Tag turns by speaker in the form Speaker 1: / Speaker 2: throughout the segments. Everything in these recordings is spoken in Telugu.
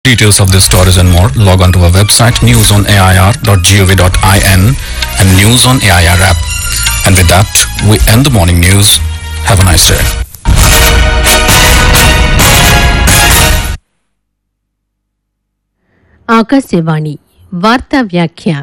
Speaker 1: Details of this stories and more, log on to our website newsonair.gov.in and News on AIR app. And with that, we end the morning news. Have a nice day.
Speaker 2: Akashvani వార్తా వ్యాఖ్య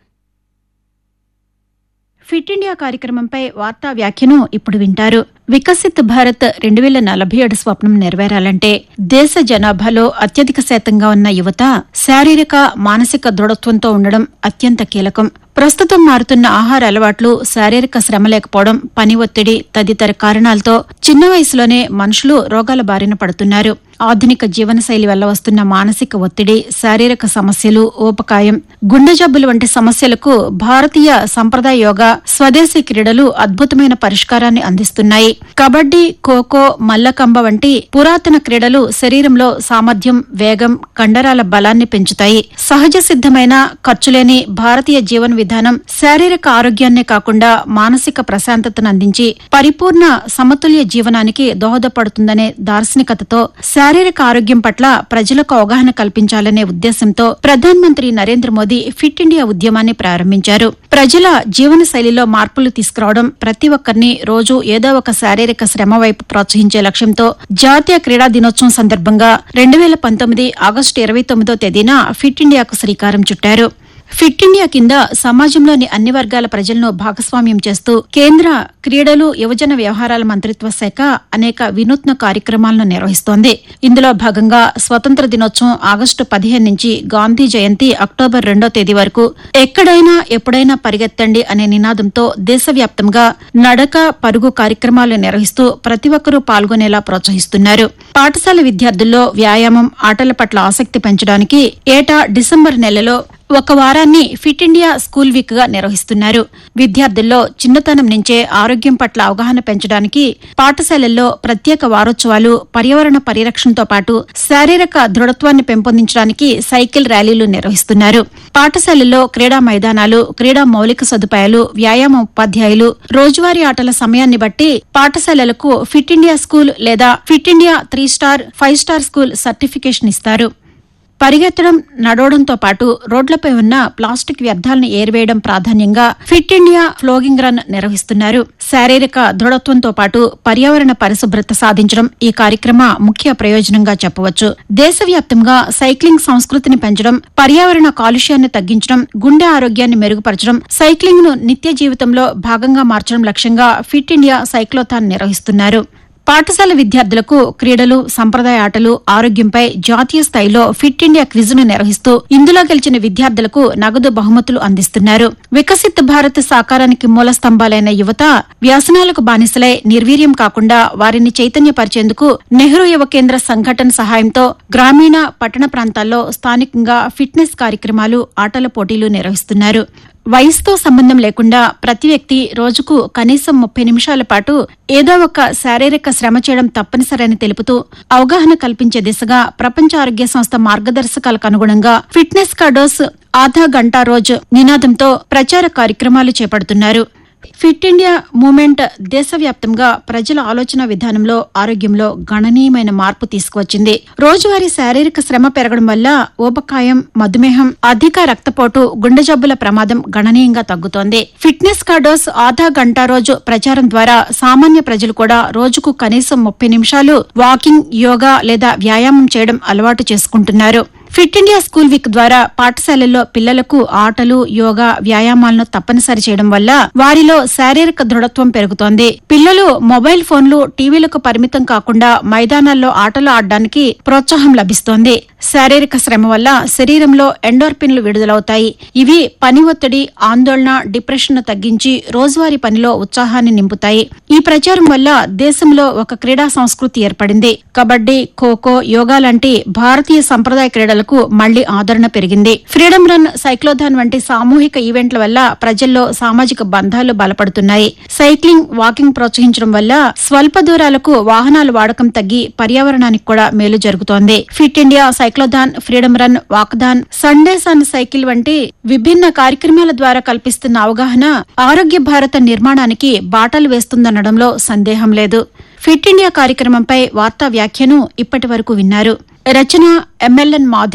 Speaker 3: ఫిట్ ఇండియా కార్యక్రమంపై వార్తా వ్యాఖ్యను ఇప్పుడు వింటారు వికసిత్ భారత్ రెండు వేల నలభై ఏడు స్వప్నం నెరవేరాలంటే దేశ జనాభాలో అత్యధిక శాతంగా ఉన్న యువత శారీరక మానసిక దృఢత్వంతో ఉండడం అత్యంత కీలకం ప్రస్తుతం మారుతున్న ఆహార అలవాట్లు శారీరక శ్రమ లేకపోవడం పని ఒత్తిడి తదితర కారణాలతో చిన్న వయసులోనే మనుషులు రోగాల బారిన పడుతున్నారు ఆధునిక జీవనశైలి వల్ల వస్తున్న మానసిక ఒత్తిడి శారీరక సమస్యలు ఊపకాయం గుండె జబ్బులు వంటి సమస్యలకు భారతీయ సంప్రదాయ యోగా స్వదేశీ క్రీడలు అద్భుతమైన పరిష్కారాన్ని అందిస్తున్నాయి కబడ్డీ ఖోఖో మల్లకంబ వంటి పురాతన క్రీడలు శరీరంలో సామర్థ్యం వేగం కండరాల బలాన్ని పెంచుతాయి సహజ సిద్ధమైన ఖర్చులేని భారతీయ జీవన విధానం శారీరక ఆరోగ్యాన్నే కాకుండా మానసిక ప్రశాంతతను అందించి పరిపూర్ణ సమతుల్య జీవనానికి దోహదపడుతుందనే దార్శనికతతో శారీరక ఆరోగ్యం పట్ల ప్రజలకు అవగాహన కల్పించాలనే ఉద్దేశంతో ప్రధానమంత్రి నరేంద్ర మోదీ ఫిట్ ఇండియా ఉద్యమాన్ని ప్రారంభించారు ప్రజల జీవన శైలిలో మార్పులు తీసుకురావడం ప్రతి ఒక్కరిని రోజు ఏదో ఒక శారీరక శ్రమ వైపు ప్రోత్సహించే లక్ష్యంతో జాతీయ క్రీడా దినోత్సవం సందర్భంగా రెండు వేల పంతొమ్మిది ఆగస్టు ఇరవై తొమ్మిదో తేదీన ఫిట్ ఇండియాకు శ్రీకారం చుట్టారు ఫిట్ ఇండియా కింద సమాజంలోని అన్ని వర్గాల ప్రజలను భాగస్వామ్యం చేస్తూ కేంద్ర క్రీడలు యువజన వ్యవహారాల మంత్రిత్వ శాఖ అనేక వినూత్న కార్యక్రమాలను నిర్వహిస్తోంది ఇందులో భాగంగా స్వతంత్ర దినోత్సవం ఆగస్టు పదిహేను నుంచి గాంధీ జయంతి అక్టోబర్ రెండో తేదీ వరకు ఎక్కడైనా ఎప్పుడైనా పరిగెత్తండి అనే నినాదంతో దేశవ్యాప్తంగా నడక పరుగు కార్యక్రమాలు నిర్వహిస్తూ ప్రతి ఒక్కరూ పాల్గొనేలా ప్రోత్సహిస్తున్నారు పాఠశాల విద్యార్థుల్లో వ్యాయామం ఆటల పట్ల ఆసక్తి పెంచడానికి ఏటా డిసెంబర్ నెలలో ఒక వారాన్ని ఫిట్ ఇండియా స్కూల్ వీక్ గా నిర్వహిస్తున్నారు విద్యార్థుల్లో చిన్నతనం నుంచే ఆరోగ్యం పట్ల అవగాహన పెంచడానికి పాఠశాలల్లో ప్రత్యేక వారోత్సవాలు పర్యావరణ పరిరక్షణతో పాటు శారీరక దృఢత్వాన్ని పెంపొందించడానికి సైకిల్ ర్యాలీలు నిర్వహిస్తున్నారు పాఠశాలల్లో క్రీడా మైదానాలు క్రీడా మౌలిక సదుపాయాలు వ్యాయామ ఉపాధ్యాయులు రోజువారీ ఆటల సమయాన్ని బట్టి పాఠశాలలకు ఫిట్ ఇండియా స్కూల్ లేదా fit India three star five star school certification ఇస్తారు పరిగెత్తడం నడవడంతో పాటు రోడ్లపై ఉన్న ప్లాస్టిక్ వ్యర్థాలను ఏరివేయడం ప్రాధాన్యంగా ఫిట్ ఇండియా ఫ్లోగింగ్ రన్ నిర్వహిస్తున్నారు శారీరక దృఢత్వంతో పాటు పర్యావరణ పరిశుభ్రత సాధించడం ఈ కార్యక్రమ ముఖ్య ప్రయోజనంగా చెప్పవచ్చు దేశవ్యాప్తంగా సైక్లింగ్ సంస్కృతిని పెంచడం పర్యావరణ కాలుష్యాన్ని తగ్గించడం గుండె ఆరోగ్యాన్ని మెరుగుపరచడం సైక్లింగ్ ను నిత్య జీవితంలో భాగంగా మార్చడం లక్ష్యంగా ఫిట్ ఇండియా సైక్లోథాన్ నిర్వహిస్తున్నారు పాఠశాల విద్యార్థులకు క్రీడలు సంప్రదాయ ఆటలు ఆరోగ్యంపై జాతీయ స్థాయిలో ఫిట్ ఇండియా క్విజ్ ను నిర్వహిస్తూ ఇందులో గెలిచిన విద్యార్థులకు నగదు బహుమతులు అందిస్తున్నారు వికసిత్ భారత్ సాకారానికి మూల స్తంభాలైన యువత వ్యసనాలకు బానిసలై నిర్వీర్యం కాకుండా వారిని చైతన్యపరిచేందుకు నెహ్రూ యువ కేంద్ర సంఘటన సహాయంతో గ్రామీణ పట్టణ ప్రాంతాల్లో స్థానికంగా ఫిట్నెస్ కార్యక్రమాలు ఆటల పోటీలు నిర్వహిస్తున్నారు వయసుతో సంబంధం లేకుండా ప్రతి వ్యక్తి రోజుకు కనీసం ముప్పై నిమిషాల పాటు ఏదో ఒక శారీరక శ్రమ చేయడం తప్పనిసరని తెలుపుతూ అవగాహన కల్పించే దిశగా ప్రపంచ ఆరోగ్య సంస్థ మార్గదర్శకాలకు అనుగుణంగా ఫిట్నెస్ కా డోస్ ఆధా గంటా రోజు నినాదంతో ప్రచార కార్యక్రమాలు చేపడుతున్నారు ఫిట్ ఇండియా మూవ్మెంట్ దేశవ్యాప్తంగా ప్రజల ఆలోచన విధానంలో ఆరోగ్యంలో గణనీయమైన మార్పు తీసుకువచ్చింది రోజువారీ శారీరక శ్రమ పెరగడం వల్ల ఊబకాయం మధుమేహం అధిక రక్తపోటు గుండె జబ్బుల ప్రమాదం గణనీయంగా తగ్గుతోంది ఫిట్నెస్ కార్డోస్ ఆధా గంటా రోజు ప్రచారం ద్వారా సామాన్య ప్రజలు కూడా రోజుకు కనీసం ముప్పై నిమిషాలు వాకింగ్ యోగా లేదా వ్యాయామం చేయడం అలవాటు చేసుకుంటున్నారు ఫిట్ ఇండియా స్కూల్ వీక్ ద్వారా పాఠశాలల్లో పిల్లలకు ఆటలు యోగా వ్యాయామాలను తప్పనిసరి చేయడం వల్ల వారిలో శారీరక దృఢత్వం పెరుగుతోంది పిల్లలు మొబైల్ ఫోన్లు టీవీలకు పరిమితం కాకుండా మైదానాల్లో ఆటలు ఆడడానికి ప్రోత్సాహం లభిస్తోంది శారీరక శ్రమ వల్ల శరీరంలో ఎండోర్పిన్లు విడుదలవుతాయి ఇవి పని ఒత్తిడి ఆందోళన డిప్రెషన్ తగ్గించి రోజువారీ పనిలో ఉత్సాహాన్ని నింపుతాయి ఈ ప్రచారం వల్ల దేశంలో ఒక క్రీడా సంస్కృతి ఏర్పడింది కబడ్డీ ఖోఖో యోగా లాంటి భారతీయ సంప్రదాయ క్రీడలకు మళ్లీ ఆదరణ పెరిగింది ఫ్రీడమ్ రన్ సైక్లోథాన్ వంటి సామూహిక ఈవెంట్ల వల్ల ప్రజల్లో సామాజిక బంధాలు బలపడుతున్నాయి సైక్లింగ్ వాకింగ్ ప్రోత్సహించడం వల్ల స్వల్ప దూరాలకు వాహనాల వాడకం తగ్గి పర్యావరణానికి కూడా మేలు జరుగుతోంది fit India cyclothon freedom run walkathon Sundays on cycle వంటి విభిన్న కార్యక్రమాల ద్వారా కల్పిస్తున్న అవగాహన ఆరోగ్య భారత నిర్మాణానికి బాటలు వేస్తుందనడంలో సందేహం లేదు ఫిట్ ఇండియా కార్యక్రమంపై వార్తా వ్యాఖ్యను ఇప్పటి వరకు విన్నారు రచన ఎంఎల్ఎన్ మాధురి